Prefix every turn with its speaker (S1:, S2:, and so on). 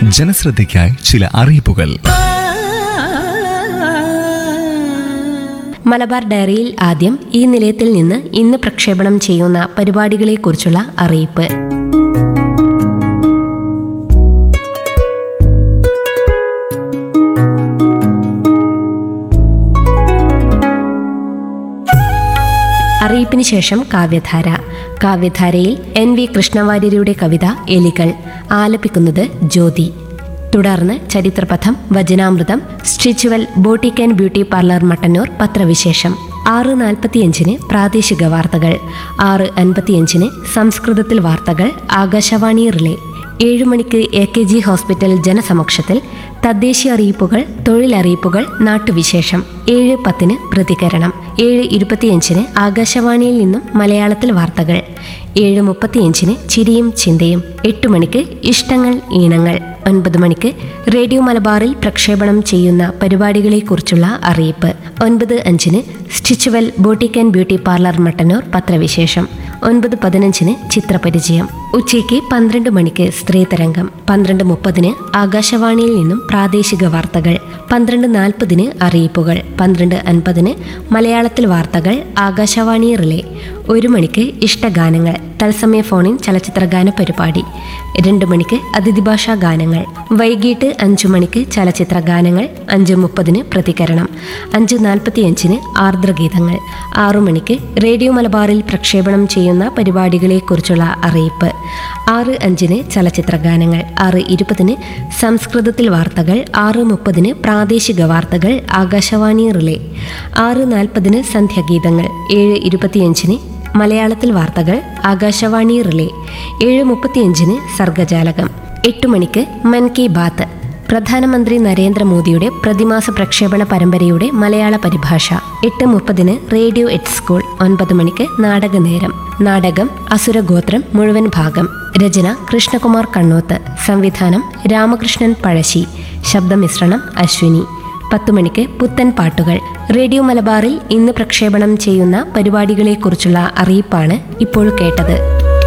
S1: ജനശ്രദ്ധയ്ക്കായി ചില അറിയിപ്പുകൾ
S2: മലബാർ ഡയറിയിൽ ആദ്യം ഈ നിലയത്തിൽ നിന്ന് ഇന്ന് പ്രക്ഷേപണം ചെയ്യുന്ന പരിപാടികളെക്കുറിച്ചുള്ള അറിയിപ്പ് അറിയിപ്പിന് ശേഷം കാവ്യധാര കാവ്യധാരയിൽ എൻ വി കൃഷ്ണവാര്യരുടെ കവിത എലികൾ ആലപിക്കുന്നത് ജ്യോതി തുടർന്ന് ചരിത്രപഥം വചനാമൃതം Stitchual boutique and beauty parlour Mattannur പത്രവിശേഷം ആറ് നാൽപ്പത്തിയഞ്ചിന് പ്രാദേശിക വാർത്തകൾ ആറ് അൻപത്തിയഞ്ചിന് സംസ്കൃതത്തിൽ വാർത്തകൾ ആകാശവാണി റിലേ ഏഴു മണിക്ക് എ കെ ജി ഹോസ്പിറ്റൽ ജനസമക്ഷത്തിൽ തദ്ദേശീയ അറിയിപ്പുകൾ തൊഴിലറിയിപ്പുകൾ നാട്ടുവിശേഷം ഏഴ് പത്തിന് പ്രതികരണം ഏഴ് ഇരുപത്തിയഞ്ചിന് ആകാശവാണിയിൽ നിന്നും മലയാളത്തിൽ വാർത്തകൾ ഏഴ് മുപ്പത്തിയഞ്ചിന് ചിരിയും ചിന്തയും എട്ട് മണിക്ക് ഇഷ്ടങ്ങൾ ഈണങ്ങൾ ഒൻപത് മണിക്ക് റേഡിയോ മലബാറിൽ പ്രക്ഷേപണം ചെയ്യുന്ന പരിപാടികളെക്കുറിച്ചുള്ള അറിയിപ്പ് ഒൻപത് അഞ്ചിന് Stitchual boutique and beauty parlour Mattannur പത്രവിശേഷം ഒൻപത് പതിനഞ്ചിന് ചിത്രപരിചയം ഉച്ചയ്ക്ക് പന്ത്രണ്ട് മണിക്ക് സ്ത്രീതരംഗം പന്ത്രണ്ട് മുപ്പതിന് ആകാശവാണിയിൽ നിന്നും പ്രാദേശിക വാർത്തകൾ പന്ത്രണ്ട് നാൽപ്പതിന് അറിയിപ്പുകൾ പന്ത്രണ്ട് അൻപതിന് മലയാളത്തിൽ വാർത്തകൾ ആകാശവാണി റിലേ ഒരു മണിക്ക് ഇഷ്ടഗാനങ്ങൾ തത്സമയ ഫോണിൻ ചലച്ചിത്രഗാന പരിപാടി രണ്ട് മണിക്ക് അതിഥിഭാഷാ ഗാനങ്ങൾ വൈകിട്ട് അഞ്ചു മണിക്ക് ചലച്ചിത്ര ഗാനങ്ങൾ അഞ്ച് മുപ്പതിന് പ്രതികരണം അഞ്ച് നാൽപ്പത്തിയഞ്ചിന് ആർദ്രഗീതങ്ങൾ ആറു മണിക്ക് റേഡിയോ മലബാറിൽ പ്രക്ഷേപണം ചെയ്യുന്ന പരിപാടികളെക്കുറിച്ചുള്ള അറിയിപ്പ് ആറ് അഞ്ചിന് ചലച്ചിത്ര ഗാനങ്ങൾ ആറ് ഇരുപതിന് സംസ്കൃതത്തിൽ വാർത്തകൾ ആറ് മുപ്പതിന് പ്രാദേശിക വാർത്തകൾ ആകാശവാണി റിലേ ആറ് നാൽപ്പതിന് സന്ധ്യാഗീതങ്ങൾ ഏഴ് ഇരുപത്തിയഞ്ചിന് മലയാളത്തിൽ വാർത്തകൾ ആകാശവാണി റിലേ ഏഴ് മുപ്പത്തിയഞ്ചിന് സർഗജാലകം എട്ട് മണിക്ക് മൻ കി ബാത്ത് പ്രധാനമന്ത്രി നരേന്ദ്രമോദിയുടെ പ്രതിമാസ പ്രക്ഷേപണ പരമ്പരയുടെ മലയാള പരിഭാഷ എട്ട് മുപ്പതിന് റേഡിയോ എറ്റ് സ്കൂൾ ഒൻപത് മണിക്ക് നാടകനേരം നാടകം അസുരഗോത്രം മുഴുവൻ ഭാഗം രചന കൃഷ്ണകുമാർ കണ്ണോത്ത് സംവിധാനം രാമകൃഷ്ണൻ പഴശ്ശി ശബ്ദമിശ്രണം അശ്വിനി പത്തു മണിക്ക് പുത്തൻ പാട്ടുകൾ റേഡിയോ മലബാറിൽ ഇന്ന് പ്രക്ഷേപണം ചെയ്യുന്ന പരിപാടികളെക്കുറിച്ചുള്ള അറിയിപ്പാണ് ഇപ്പോൾ കേട്ടത്